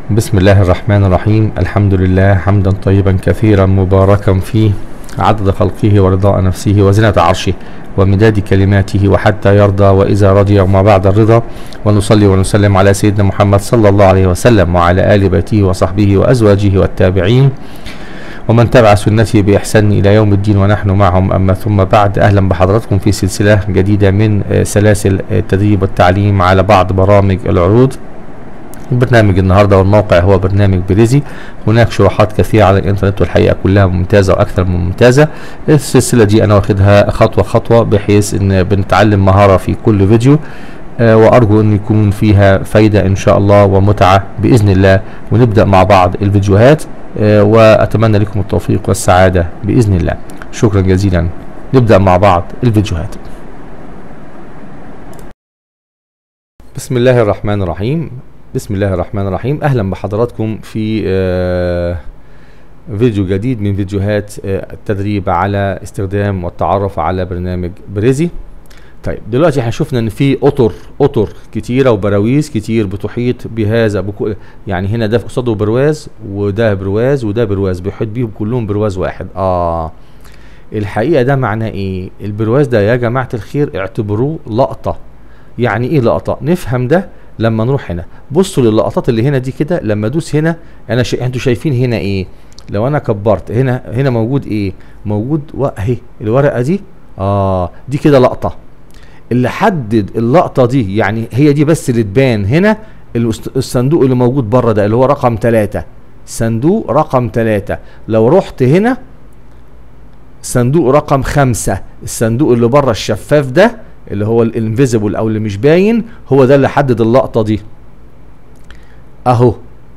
بسم الله الرحمن الرحيم الحمد لله حمدا طيبا كثيرا مباركا فيه عدد خلقه ورضاء نفسه وزنة عرشه ومداد كلماته وحتى يرضى وإذا رضي وما بعد الرضا ونصلي ونسلم على سيدنا محمد صلى الله عليه وسلم وعلى آل بيته وصحبه وأزواجه والتابعين ومن تبع سنته بإحسان إلى يوم الدين ونحن معهم أما ثم بعد أهلا بحضراتكم في سلسلة جديدة من آه، سلاسل التدريب والتعليم على بعض برامج العروض برنامج النهارده والموقع هو برنامج بريزي هناك شروحات كثيره على الانترنت والحقيقه كلها ممتازه واكثر من ممتازه السلسله دي انا واخدها خطوه خطوه بحيث ان بنتعلم مهاره في كل فيديو آه، وارجو ان يكون فيها فايده ان شاء الله ومتعه باذن الله ونبدا مع بعض الفيديوهات آه، واتمنى لكم التوفيق والسعاده باذن الله شكرا جزيلا نبدا مع بعض الفيديوهات بسم الله الرحمن الرحيم بسم الله الرحمن الرحيم اهلا بحضراتكم في آه، فيديو جديد من فيديوهات آه، التدريب على استخدام والتعرف على برنامج بريزي طيب دلوقتي احنا شفنا ان في اطر اطر كتيره وبراويز كتير بتحيط بهذا بكو يعني هنا ده قصاده برواز وده برواز وده برواز بيحيط بيهم كلهم برواز واحد اه الحقيقه ده معناه ايه البرواز ده يا جماعه الخير اعتبروه لقطه يعني ايه لقطه نفهم ده لما نروح هنا بصوا للقطات اللي هنا دي كده لما ادوس هنا انا ش... انتوا شايفين هنا ايه لو انا كبرت هنا هنا موجود ايه موجود و- اهي الورقه دي اه دي كده لقطه اللي حدد اللقطه دي يعني هي دي بس اللي تبان هنا الأست- الصندوق اللي موجود بره ده اللي هو رقم ثلاثة صندوق رقم ثلاثة لو رحت هنا صندوق رقم خمسة الصندوق اللي بره الشفاف ده اللي هو الانفيزيبل او اللي مش باين هو ده اللي حدد اللقطة دي اهو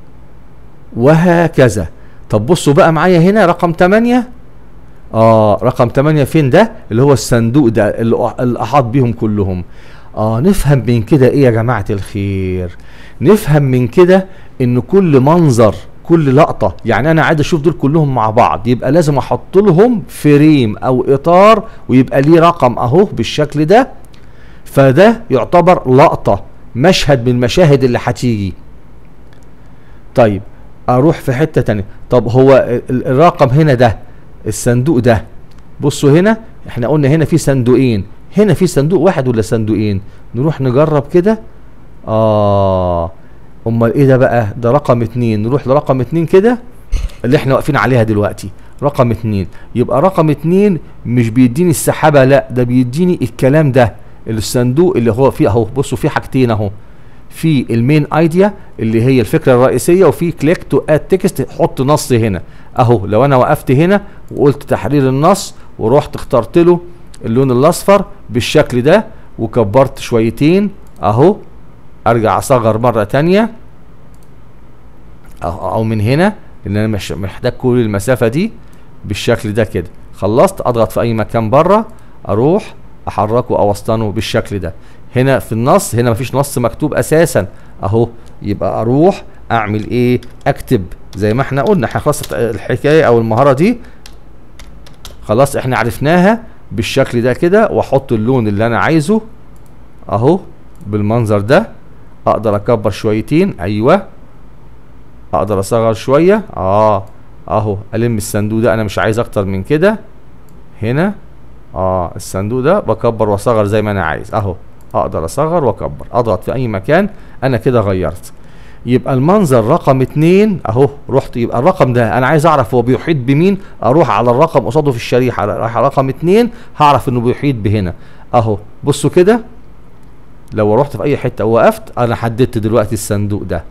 وهكذا طب بصوا بقى معايا هنا رقم 8 اه رقم 8 فين ده اللي هو الصندوق ده اللي أح- اللي احاط بيهم كلهم اه نفهم من كده ايه يا جماعة الخير نفهم من كده ان كل منظر كل لقطة يعني انا عايز اشوف دول كلهم مع بعض يبقى لازم احط لهم فريم او اطار ويبقى ليه رقم اهو بالشكل ده فده يعتبر لقطة مشهد من المشاهد اللي هتيجي طيب اروح في حتة تانية طب هو ال- الرقم هنا ده الصندوق ده بصوا هنا احنا قلنا هنا في صندوقين هنا في صندوق واحد ولا صندوقين نروح نجرب كده اه امال ايه ده بقى ده رقم اتنين نروح لرقم اتنين كده اللي احنا واقفين عليها دلوقتي رقم اتنين يبقى رقم اتنين مش بيديني السحابة لا ده بيديني الكلام ده الصندوق اللي هو فيه اهو بصوا فيه حاجتين اهو في المين ايديا اللي هي الفكره الرئيسيه وفي كليك تو اد تكست حط نص هنا اهو لو انا وقفت هنا وقلت تحرير النص ورحت اخترت له اللون الاصفر بالشكل ده وكبرت شويتين اهو ارجع اصغر مره تانية أو, او من هنا لان انا مش محتاج كل المسافه دي بالشكل ده كده خلصت اضغط في اي مكان بره اروح احركه او اسطنه بالشكل ده هنا في النص هنا مفيش نص مكتوب اساسا اهو يبقى اروح اعمل ايه اكتب زي ما احنا قلنا احنا خلاص الحكايه او المهاره دي خلاص احنا عرفناها بالشكل ده كده واحط اللون اللي انا عايزه اهو بالمنظر ده اقدر اكبر شويتين ايوه اقدر اصغر شويه اه اهو الم الصندوق ده انا مش عايز اكتر من كده هنا اه الصندوق ده بكبر واصغر زي ما انا عايز اهو اقدر اصغر واكبر اضغط في اي مكان انا كده غيرت يبقى المنظر رقم اتنين اهو رحت يبقى الرقم ده انا عايز اعرف هو بيحيط بمين اروح على الرقم قصاده في الشريحه رايح على رقم اتنين هعرف انه بيحيط بهنا اهو بصوا كده لو رحت في اي حته ووقفت انا حددت دلوقتي الصندوق ده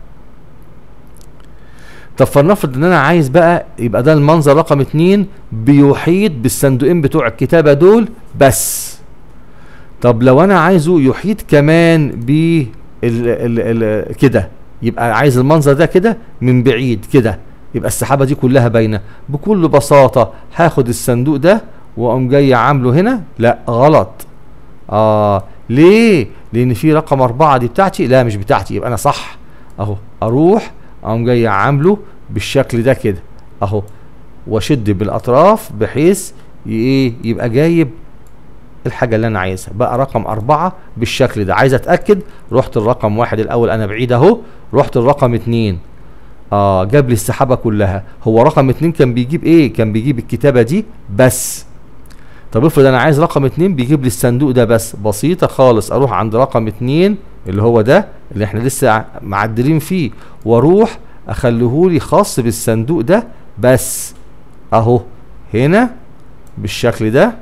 طب فلنفرض ان انا عايز بقى يبقى ده المنظر رقم اتنين بيحيط بالصندوقين بتوع الكتابة دول بس طب لو انا عايزه يحيط كمان ب ال ال ال كده يبقى عايز المنظر ده كده من بعيد كده يبقى السحابة دي كلها باينة بكل بساطة هاخد الصندوق ده واقوم جاي عامله هنا لا غلط اه ليه لان في رقم اربعة دي بتاعتي لا مش بتاعتي يبقى انا صح اهو اروح اقوم جاي عامله بالشكل ده كده اهو واشد بالاطراف بحيث ي- ايه يبقى جايب الحاجه اللي انا عايزها بقى رقم أربعة بالشكل ده عايز اتاكد رحت الرقم واحد الاول انا بعيد اهو رحت الرقم اتنين اه جاب لي السحابه كلها هو رقم اتنين كان بيجيب ايه كان بيجيب الكتابه دي بس طب افرض انا عايز رقم اتنين بيجيب لي الصندوق ده بس بسيطه خالص اروح عند رقم اتنين اللي هو ده اللي احنا لسه ع- معدلين فيه واروح اخليهولي خاص بالصندوق ده بس اهو هنا بالشكل ده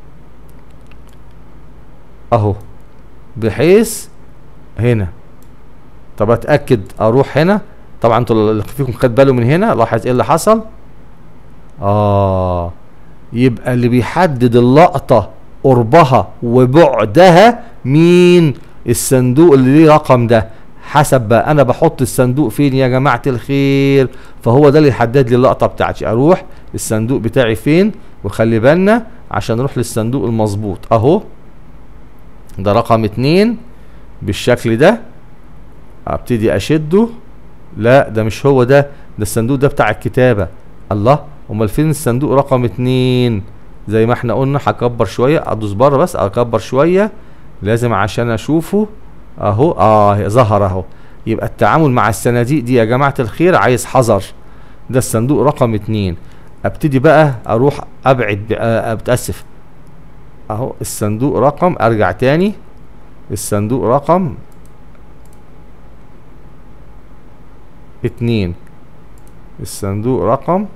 اهو بحيث هنا طب اتاكد اروح هنا طبعا انتوا اللي فيكم خد باله من هنا لاحظ ايه اللي حصل اه يبقى اللي بيحدد اللقطة قربها وبعدها مين الصندوق اللي ليه رقم ده حسب بقى انا بحط الصندوق فين يا جماعة الخير فهو ده اللي يحدد لي اللقطة بتاعتي اروح الصندوق بتاعي فين وخلي بالنا عشان نروح للصندوق المظبوط اهو ده رقم اتنين بالشكل ده ابتدي اشده لا ده مش هو ده ده الصندوق ده بتاع الكتابة الله امال فين الصندوق رقم اتنين زي ما احنا قلنا هكبر شوية ادوس بره بس اكبر شوية لازم عشان اشوفه اهو اه ظهر اهو يبقى التعامل مع الصناديق دي يا جماعة الخير عايز حذر ده الصندوق رقم اتنين ابتدي بقى اروح ابعد ب- آه، اتاسف اهو الصندوق رقم ارجع تاني الصندوق رقم اتنين الصندوق رقم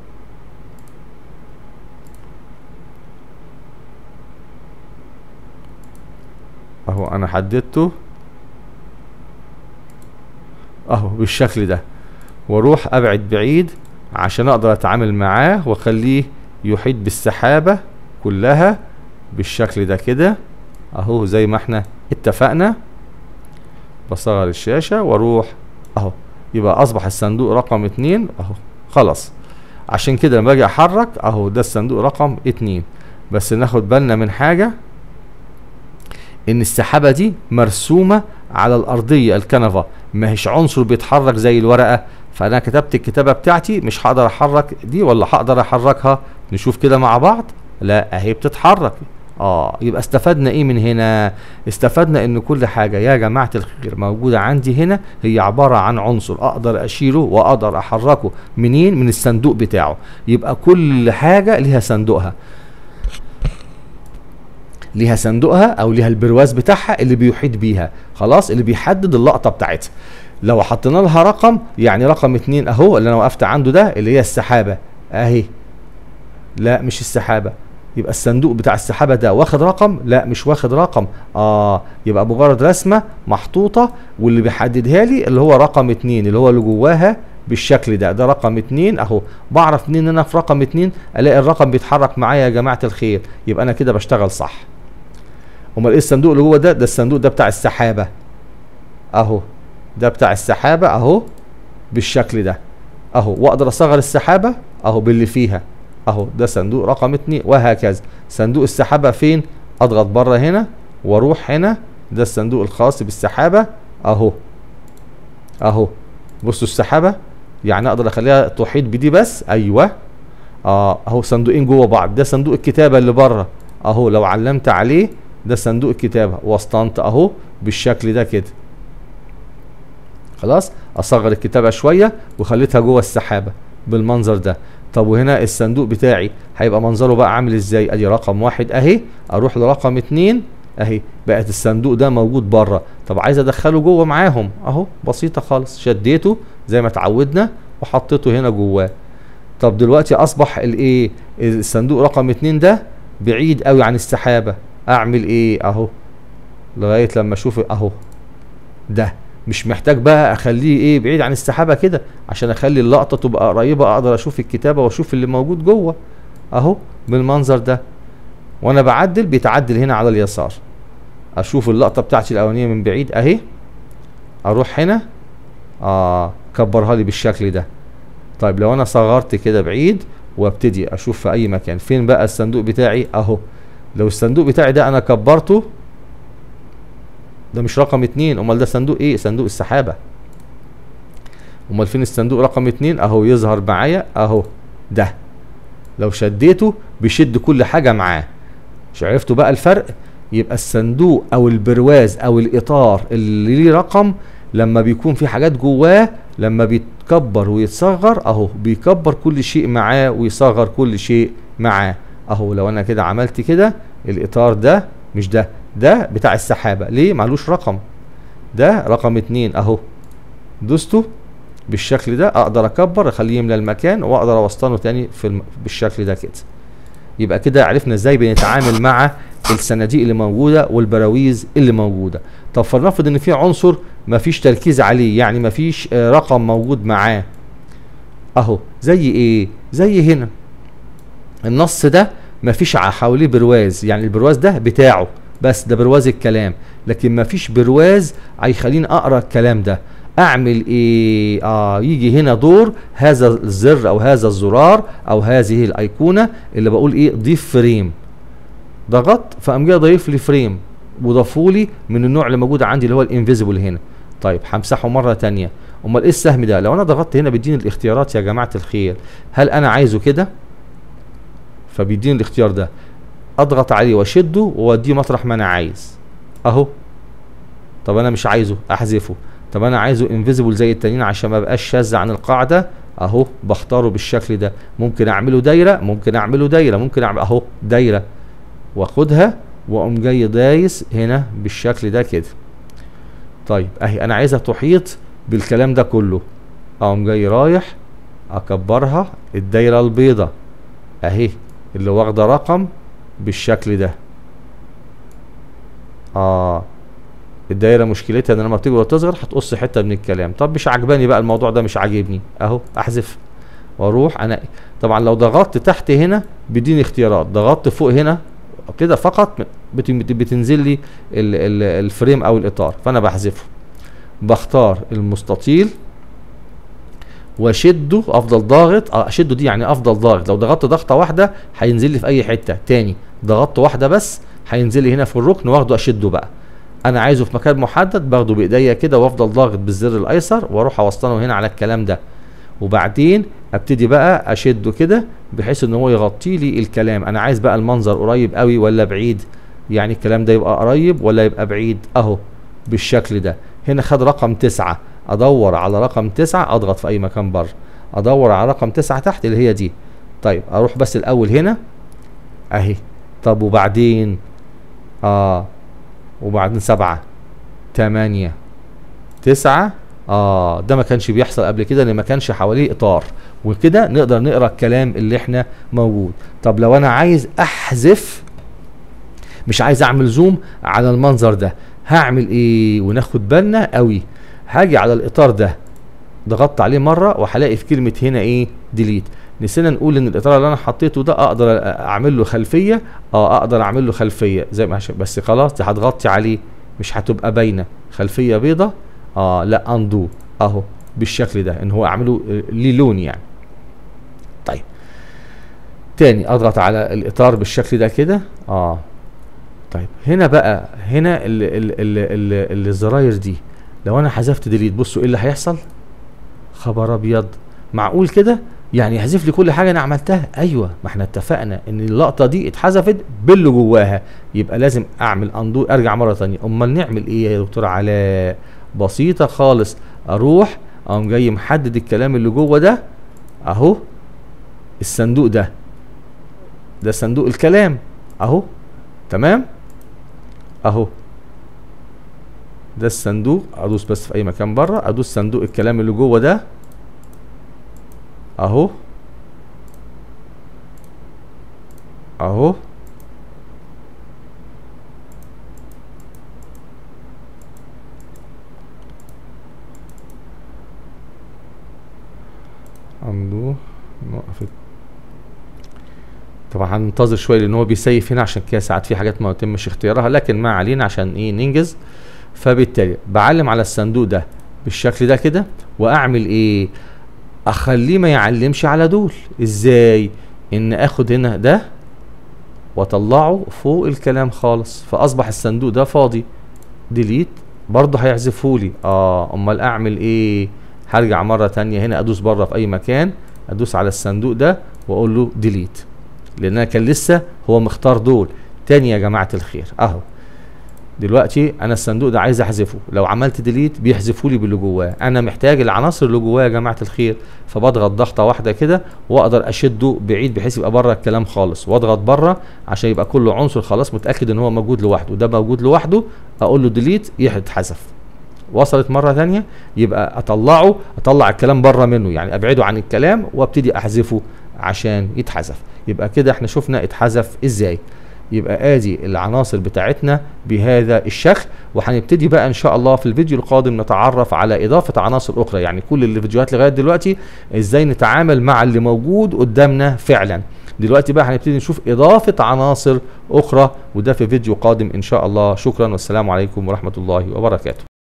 اهو انا حددته اهو بالشكل ده واروح ابعد بعيد عشان اقدر اتعامل معاه واخليه يحيط بالسحابة كلها بالشكل ده كده اهو زي ما احنا اتفقنا بصغر الشاشة واروح اهو يبقى اصبح الصندوق رقم اتنين اهو خلاص عشان كده لما باجي احرك اهو ده الصندوق رقم اتنين بس ناخد بالنا من حاجة ان السحابة دي مرسومة على الارضية الكنفة ما هيش عنصر بيتحرك زي الورقة فانا كتبت الكتابة بتاعتي مش هقدر احرك دي ولا هقدر احركها نشوف كده مع بعض لا اهي بتتحرك اه يبقى استفدنا ايه من هنا استفدنا ان كل حاجة يا جماعة الخير موجودة عندي هنا هي عبارة عن عنصر اقدر اشيله واقدر احركه منين من الصندوق بتاعه يبقى كل حاجة ليها صندوقها ليها صندوقها او ليها البرواز بتاعها اللي بيحيط بيها خلاص اللي بيحدد اللقطة بتاعتها لو حطينا لها رقم يعني رقم اتنين اهو اللي انا وقفت عنده ده اللي هي السحابة اهي لا مش السحابة يبقى الصندوق بتاع السحابة ده واخد رقم لا مش واخد رقم اه يبقى مجرد رسمة محطوطة واللي بيحددها لي اللي هو رقم اتنين اللي هو اللي جواها بالشكل ده ده رقم اتنين اهو بعرف منين ان انا في رقم اتنين الاقي الرقم بيتحرك معايا يا جماعة الخير يبقى انا كده بشتغل صح امال ايه الصندوق اللي جوه ده ده الصندوق ده بتاع السحابة اهو ده بتاع السحابة اهو بالشكل ده اهو واقدر اصغر السحابة اهو باللي فيها اهو ده صندوق رقم اتنين وهكذا صندوق السحابة فين اضغط بره هنا واروح هنا ده الصندوق الخاص بالسحابة اهو اهو بصوا السحابة يعني اقدر اخليها تحيط بدي بس ايوه اه اهو صندوقين جوه بعض ده صندوق الكتابة اللي بره اهو لو علمت عليه ده صندوق الكتابة وسطنت اهو بالشكل ده كده خلاص اصغر الكتابة شوية وخليتها جوه السحابة بالمنظر ده طب وهنا الصندوق بتاعي هيبقى منظره بقى عامل ازاي ادي رقم واحد اهي اروح لرقم اتنين اهي بقت الصندوق ده موجود بره طب عايز ادخله جوه معاهم اهو بسيطة خالص شديته زي ما اتعودنا وحطيته هنا جواه طب دلوقتي اصبح الايه الصندوق رقم اتنين ده بعيد قوي عن السحابة اعمل ايه اهو لغاية لما اشوف اهو ده مش محتاج بقى اخليه ايه بعيد عن السحابة كده عشان اخلي اللقطة تبقى قريبة اقدر اشوف الكتابة واشوف اللي موجود جوه اهو بالمنظر ده وانا بعدل بيتعدل هنا على اليسار اشوف اللقطة بتاعتي الاولانية من بعيد اهي اروح هنا اه كبرها لي بالشكل ده طيب لو انا صغرت كده بعيد وابتدي اشوف في اي مكان فين بقى الصندوق بتاعي اهو لو الصندوق بتاعي ده انا كبرته ده مش رقم اتنين امال ده صندوق ايه صندوق السحابة امال فين الصندوق رقم اتنين اهو يظهر معايا اهو ده لو شديته بيشد كل حاجة معاه مش عرفتوا بقى الفرق يبقى الصندوق او البرواز او الاطار اللي ليه رقم لما بيكون في حاجات جواه لما بيتكبر ويتصغر اهو بيكبر كل شيء معاه ويصغر كل شيء معاه اهو لو انا كده عملت كده الاطار ده مش ده ده بتاع السحابة ليه معلوش رقم ده رقم اتنين اهو دوسته بالشكل ده اقدر اكبر اخليه يملى المكان واقدر اوسطنه تاني في الم... بالشكل ده كده يبقى كده عرفنا ازاي بنتعامل مع الصناديق اللي موجوده والبراويز اللي موجوده طب فلنفرض ان في عنصر مفيش تركيز عليه يعني مفيش آه، رقم موجود معاه اهو زي ايه زي هنا النص ده مفيش ع- حواليه برواز يعني البرواز ده بتاعه بس ده برواز الكلام لكن مفيش برواز هيخليني اقرا الكلام ده اعمل ايه اه يجي هنا دور هذا الزر او هذا الزرار او هذه الايقونه اللي بقول ايه ضيف فريم ضغطت فقام جاي ضايف لي فريم وضافوا لي من النوع اللي موجود عندي اللي هو الانفيزبل هنا طيب همسحه مره تانية امال ايه السهم ده لو انا ضغطت هنا بيديني الاختيارات يا جماعه الخير هل انا عايزه كده فبيديني الاختيار ده اضغط عليه واشده واوديه مطرح ما انا عايز اهو طب انا مش عايزه احذفه طب انا عايزه انفيزبل زي التانيين عشان ما بقاش شاذ عن القاعده اهو بختاره بالشكل ده ممكن اعمله دايره ممكن اعمله دايره ممكن اعمل اهو دايره واخدها واقوم جاي دايس هنا بالشكل ده كده طيب اهي انا عايزها تحيط بالكلام ده كله اقوم جاي رايح اكبرها الدايره البيضاء اهي اللي واخده رقم بالشكل ده اه الدايره مشكلتها ان لما بتكبر وتصغر هتقص حته من الكلام طب مش عجباني بقى الموضوع ده مش عاجبني اهو احذف واروح انا طبعا لو ضغطت تحت هنا بيديني اختيارات ضغطت فوق هنا كده فقط بت- بت- بتنزل لي ال- ال- الفريم او الاطار فانا بحذفه بختار المستطيل واشده افضل ضاغط اه اشده دي يعني افضل ضاغط لو ضغطت ضغطه واحده هينزل لي في اي حته تاني ضغطت واحده بس هينزل لي هنا في الركن واخده اشده بقى انا عايزه في مكان محدد باخده بايديا كده وافضل ضاغط بالزر الايسر واروح اوسطنه هنا على الكلام ده وبعدين ابتدي بقى اشده كده بحيث ان هو يغطي لي الكلام انا عايز بقى المنظر قريب قوي ولا بعيد يعني الكلام ده يبقى قريب ولا يبقى بعيد اهو بالشكل ده هنا خد رقم تسعة ادور على رقم تسعة اضغط في اي مكان بره ادور على رقم تسعة تحت اللي هي دي طيب اروح بس الاول هنا اهي طب وبعدين اه وبعدين سبعة تمانية تسعة اه ده ما كانش بيحصل قبل كده لان ما كانش حواليه اطار وكده نقدر نقرا الكلام اللي احنا موجود طب لو انا عايز احذف مش عايز اعمل زوم على المنظر ده هعمل ايه وناخد بالنا قوي هاجي على الاطار ده ضغطت عليه مره وهلاقي في كلمه هنا ايه ديليت نسينا نقول ان الاطار اللي انا حطيته ده اقدر اعمل له خلفيه اه اقدر اعمل له خلفيه زي ما عشان بس خلاص دي هتغطي عليه مش هتبقى باينه خلفيه بيضه اه لا اندو اهو بالشكل ده ان هو اعمله آه، ليه لون يعني طيب تاني اضغط على الاطار بالشكل ده كده اه طيب هنا بقى هنا ال ال ال ال ال الزراير دي لو انا حذفت ديليت بصوا ايه اللي هيحصل خبر ابيض معقول كده يعني يحذف لي كل حاجه انا عملتها ايوه ما احنا اتفقنا ان اللقطه دي اتحذفت باللي جواها يبقى لازم اعمل اندو ارجع مره تانية امال نعمل ايه يا دكتور علاء بسيطه خالص اروح اقوم جاي محدد الكلام اللي جوه ده اهو الصندوق ده ده صندوق الكلام اهو تمام اهو ده الصندوق ادوس بس في اي مكان بره ادوس صندوق الكلام اللي جوه ده اهو اهو عنده نقف طبعا هننتظر شويه لان هو بيسيف هنا عشان كده ساعات في حاجات ما يتمش اختيارها لكن ما علينا عشان ايه ننجز فبالتالي بعلم على الصندوق ده بالشكل ده كده واعمل ايه اخليه ما يعلمش على دول ازاي ان اخد هنا ده واطلعه فوق الكلام خالص فاصبح الصندوق ده فاضي ديليت برضه هيحذفهولي اه امال اعمل ايه هرجع مره تانية هنا ادوس بره في اي مكان ادوس على الصندوق ده واقول له ديليت لان انا كان لسه هو مختار دول تاني يا جماعه الخير اهو دلوقتي انا الصندوق ده عايز احذفه لو عملت ديليت بيحذفوا لي باللي جواه انا محتاج العناصر اللي جواه يا جماعه الخير فبضغط ضغطه واحده كده واقدر اشده بعيد بحيث يبقى بره الكلام خالص واضغط بره عشان يبقى كل عنصر خلاص متاكد ان هو موجود لوحده ده موجود لوحده اقول له ديليت يتحذف وصلت مره ثانيه يبقى اطلعه اطلع الكلام بره منه يعني ابعده عن الكلام وابتدي احذفه عشان يتحذف يبقى كده احنا شفنا اتحذف ازاي يبقى ادي العناصر بتاعتنا بهذا الشكل وهنبتدي بقى ان شاء الله في الفيديو القادم نتعرف على اضافه عناصر اخرى يعني كل الفيديوهات لغايه دلوقتي ازاي نتعامل مع اللي موجود قدامنا فعلا دلوقتي بقى هنبتدي نشوف اضافه عناصر اخرى وده في فيديو قادم ان شاء الله شكرا والسلام عليكم ورحمه الله وبركاته